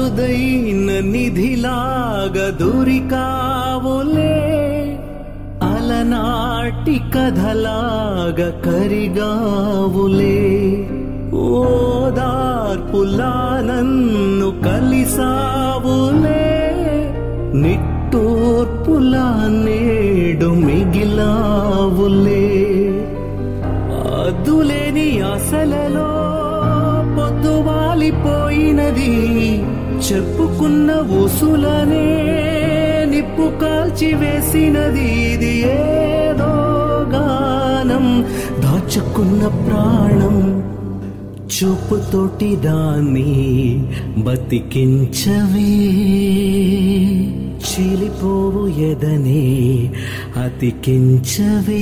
అరుదైన నిధిలాగా దొరికావులే అలనాటి కథలాగా కరిగావులే ఓదార్పులా నన్ను కలిసావులే నిట్టూర్పులా నేడు మిగిలావులే అద్దులేని అసలలో పొద్దువాలిపోయినది చెప్పుకున్న ఉసులనే నిప్పు కాల్చి వేసినది ఇది ఏదో గానం దాచుకున్న ప్రాణం చూపుతోటి దాన్ని బతికించవే చీలిపోవు ఎదనే అతికించవే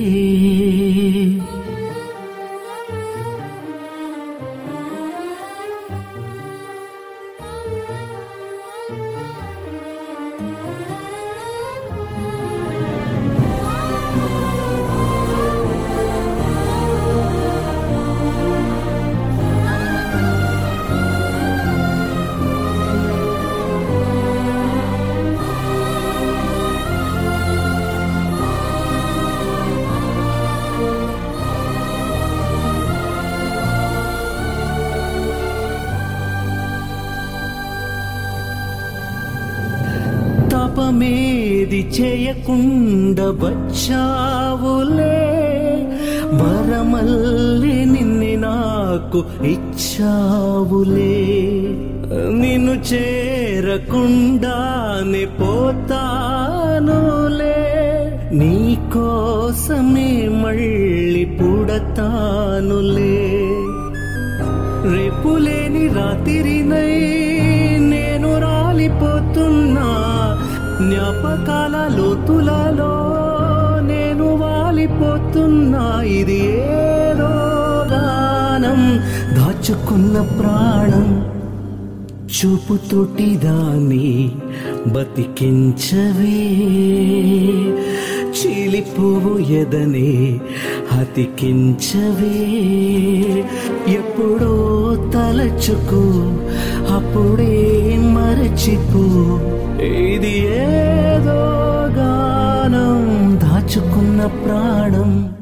తపమేది చేయకుండా వచ్చావులే వరమల్లి నిన్ను నాకు ఇచ్చావులే నిన్ను చేరకుండానే పోతానులే నీ కోసమే మళ్ళీ పుడతానులే రేపులేని రాత్రినై నేను రాలిపోతున్నా జ్ఞాపకాల లోతులలో నేను వాలిపోతున్నా ఇది ఏదో గానం దాచుకున్న ప్రాణం చూపుతోటి దాన్ని బతికించవే చీలిపోవు ఎదనే అతికించవే ఎప్పుడో తలచుకో అప్పుడే మరచిపో ఇది ఏదో గానం దాచుకున్న ప్రాణం